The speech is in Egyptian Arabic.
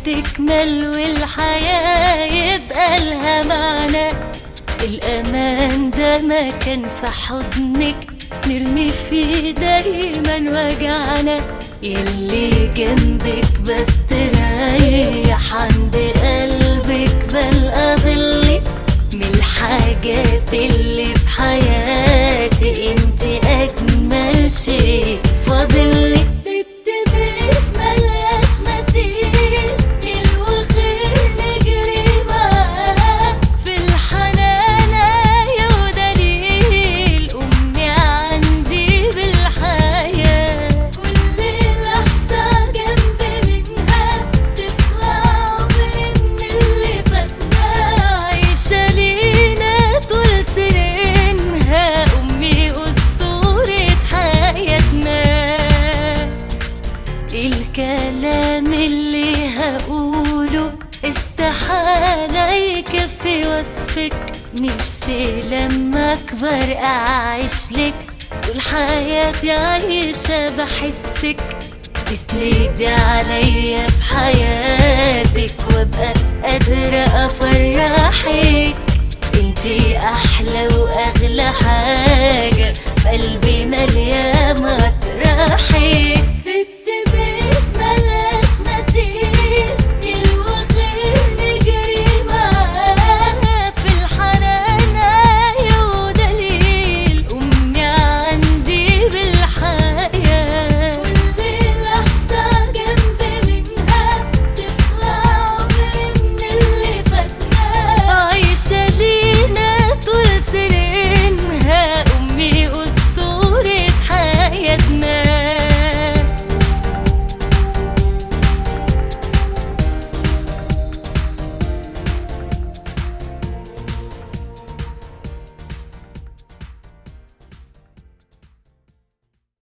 تكمل والحياة يبقى لها معنى الأمان ده مكان في حضنك نرمي فيه دايما وجعنا اللي جنبك بس تريح عند قلبك بلقى ظلي من الحاجات اللي في حياتي انت اجمل شيء فاضلي ست بيت ملهاش مثيل حلو خير نجري معاه في الحنان آية ودليل أمي عندي بالحياة كل لحظة جنب منها تسمع عمري من اللي فاتنا عايشة لينا طول سنينها أمي أسطورة حياتنا الكلام اللي هقوله استحالة يكفي وصفك نفسي لما اكبر اعيش لك طول حياتي عايشة بحسك تسندي عليا في